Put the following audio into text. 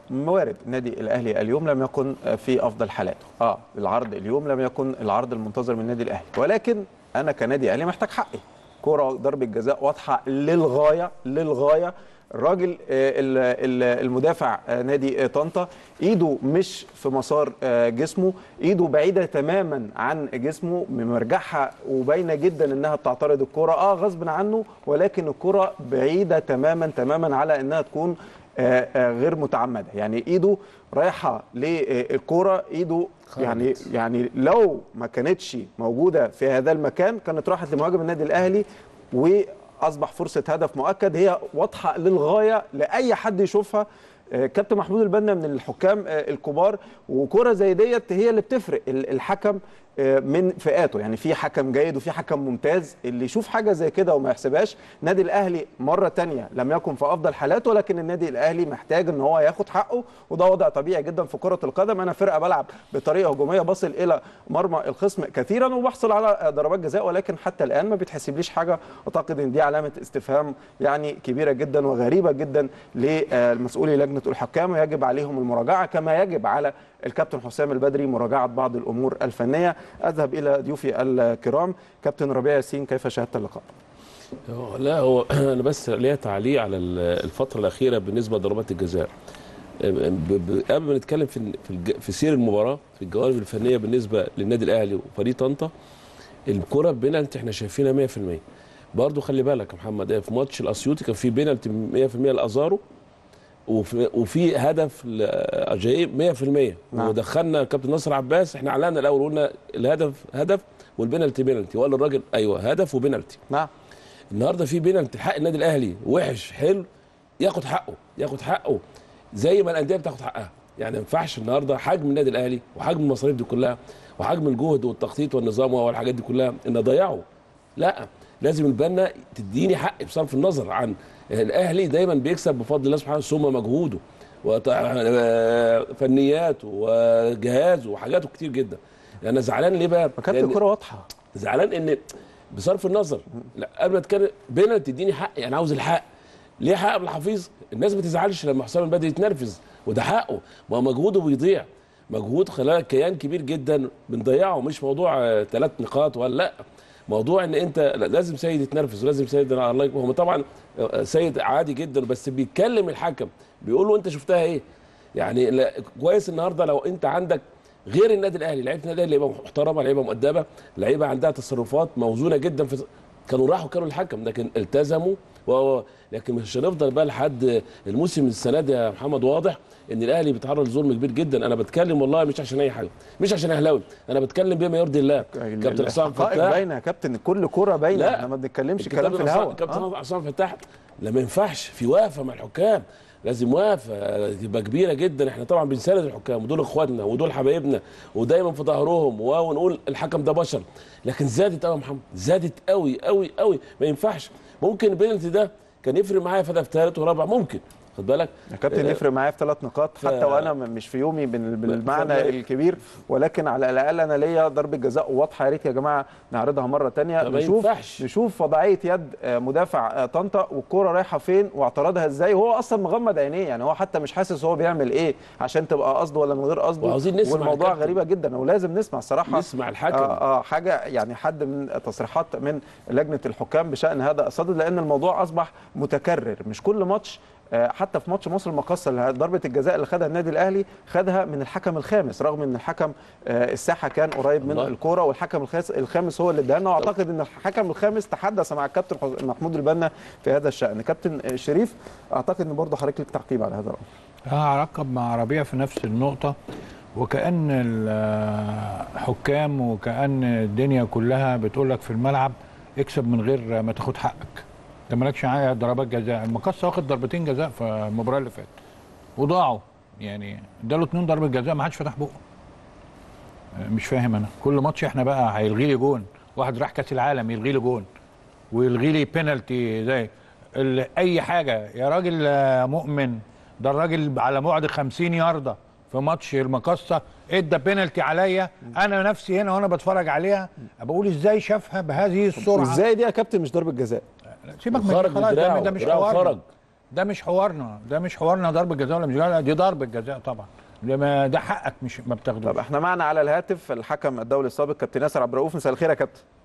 وارد النادي الاهلي اليوم لم يكن في افضل حالاته اه العرض اليوم لم يكن العرض المنتظر من النادي الاهلي ولكن انا كنادي اهلي محتاج حقي كره ضربه جزاء واضحه للغايه للغايه الراجل آه، ال- ال- المدافع آه، نادي آه، طنطا ايده مش في مسار آه، جسمه ايده بعيده تماما عن جسمه مرجعها وباينه جدا انها بتعترض الكره اه غصب عنه ولكن الكره بعيده تماما تماما على انها تكون آه، آه، غير متعمده يعني ايده رايحه للكوره ايده يعني يعني لو ما كانتش موجوده في هذا المكان كانت راحت لمهاجم النادي الاهلي واصبح فرصه هدف مؤكد هي واضحه للغايه لاي حد يشوفها آه، كابتن محمود البنا من الحكام آه، الكبار وكره زي ديت هي اللي بتفرق ال- الحكم آه، من فئاته يعني في حكم جيد وفي حكم ممتاز اللي يشوف حاجه زي كده وما يحسبهاش النادي الاهلي مره تانية لم يكن في افضل حالاته ولكن النادي الاهلي محتاج ان هو ياخد حقه وده وضع طبيعي جدا في كره القدم انا فرقه بلعب بطريقه هجوميه بصل الى مرمى الخصم كثيرا وبحصل على ضربات جزاء ولكن حتى الان ما بيتحسبليش حاجه اعتقد ان دي علامه استفهام يعني كبيره جدا وغريبه جدا للمسؤولي لجنه الحكام ويجب عليهم المراجعه كما يجب على الكابتن حسام البدري مراجعه بعض الامور الفنيه اذهب الى ضيوفي الكرام كابتن ربيع ياسين كيف شاهدت اللقاء هو- لا هو انا بس ليا تعليق على ال- الفتره الاخيره بالنسبه لضربات الجزاء ب- ب- قبل ما نتكلم في في الج- في سير المباراه في الجوانب الفنيه بالنسبه للنادي الاهلي وفريق طنطا الكره بينالتي احنا شايفينها 100% برضه خلي بالك يا محمد في ماتش الاسيوطي كان في بينالتي 100% لازارو وفي, وفي هدف لاجاي 100% نعم. ودخلنا الكابتن ناصر عباس احنا اعلنا الاول قلنا الهدف هدف والبينالتي بينالتي وقال الراجل ايوه هدف وبينالتي نعم النهارده في بينالتي حق النادي الاهلي وحش حلو ياخد حقه ياخد حقه زي ما الانديه بتاخد حقها يعني ما ينفعش النهارده حجم النادي الاهلي وحجم المصاريف دي كلها وحجم الجهد والتخطيط والنظام والحاجات دي كلها ان اضيعه لا لازم البنا تديني حق بصرف النظر عن الاهلي دايما بيكسب بفضل الله سبحانه ثم مجهوده وفنياته وجهازه وحاجاته كتير جدا انا زعلان ليه بقى؟ كانت لأن- الكره واضحه زعلان ان بصرف النظر لا قبل ما اتكلم بينا تديني حقي انا عاوز الحق ليه حق ابو الحفيظ الناس ما تزعلش لما حسام البدري يتنرفز وده حقه ما هو مجهوده بيضيع مجهود خلال كيان كبير جدا بنضيعه مش موضوع ثلاث نقاط ولا لا موضوع ان انت لا، لازم سيد يتنرفز ولازم سيد الله يكرمه هو طبعا آه، سيد عادي جدا بس بيتكلم الحكم بيقول له انت شفتها ايه يعني لا كويس النهارده لو انت عندك غير النادي الاهلي لعيبه النادي الاهلي لعيبه محترمه لعيبه مؤدبه لعيبه عندها تصرفات موزونه جدا في كانوا راحوا كانوا الحكم لكن التزموا و... لكن مش هنفضل بقى لحد الموسم السنه دي يا محمد واضح ان الاهلي بيتعرض لظلم كبير جدا انا بتكلم والله مش عشان اي حاجه مش عشان اهلاوي انا بتكلم بما يرضي الله كابتن حسام الحقائق فتاح باينه يا كابتن كل كره باينه لا. احنا ما بنتكلمش الكابتن كلام في عصام- الهواء كابتن آه. عصام فتاح لا ما ينفعش في وقفه مع الحكام لازم وقفه تبقى كبيره جدا احنا طبعا بنساند الحكام ودول اخواتنا ودول حبايبنا ودايما في ظهرهم و- ونقول الحكم ده بشر لكن زادت قوي يا محمد زادت قوي قوي قوي ما ينفعش ممكن البينالتي ده كان يفرق معايا في هدف ثالث ورابع ممكن خد بالك يا كابتن آه، يفرق معايا في ثلاث نقاط ف- حتى وانا م- مش في يومي بال- بالمعنى ف- الكبير ولكن على الاقل انا ليا ضربه جزاء واضحه يا ريت يا جماعه نعرضها مره تانية فما نشوف ينفعش. نشوف وضعيه يد آه، مدافع آه، طنطا والكوره رايحه فين واعتراضها ازاي وهو اصلا مغمض عينيه يعني هو حتى مش حاسس هو بيعمل ايه عشان تبقى قصده ولا من غير قصده وعاوزين نسمع والموضوع الكابتن. غريبه جدا ولازم نسمع الصراحه نسمع الحكم. آه, اه حاجه يعني حد من تصريحات من لجنه الحكام بشان هذا الصدد لان الموضوع اصبح متكرر مش كل ماتش آه، حتى في ماتش مصر المقاصه اللي ضربه الجزاء اللي خدها النادي الاهلي خدها من الحكم الخامس رغم ان الحكم آه، الساحه كان قريب من والله. الكوره والحكم الخاس- الخامس هو اللي اداها لنا واعتقد ان الحكم الخامس تحدث مع الكابتن حس- محمود البنا في هذا الشان كابتن آه، شريف اعتقد ان برضه حضرتك لك تعقيب على هذا الامر هركب مع ربيع في نفس النقطة وكأن الحكام وكأن الدنيا كلها بتقول لك في الملعب اكسب من غير ما تاخد حقك انت مالكش معايا ضربات جزاء المقصة واخد ضربتين جزاء في المباراة اللي فاتت وضاعوا يعني اداله اتنين ضربة جزاء ما حدش فتح بقه مش فاهم انا كل ماتش احنا بقى هيلغي لي جون واحد راح كاس العالم يلغي لي جون ويلغي لي بينالتي زي ال- اي حاجه يا راجل آه، مؤمن ده الراجل على بعد 50 يارده في ماتش المقصه ادى بينالتي عليا انا نفسي هنا وانا بتفرج عليها بقول ازاي شافها بهذه السرعه ازاي دي يا كابتن مش ضربه جزاء سيبك من خرج دي خلاص بدراعه ده, ده مش دراعه حوار خرج ده مش حوارنا ده مش حوارنا ضربه جزاء ولا مش جزاء دي ضربه جزاء طبعا ده ما- ده حقك مش ما بتاخدوش طب احنا معنا على الهاتف الحكم الدولي السابق كابتن ياسر عبد الرؤوف مساء الخير يا كابتن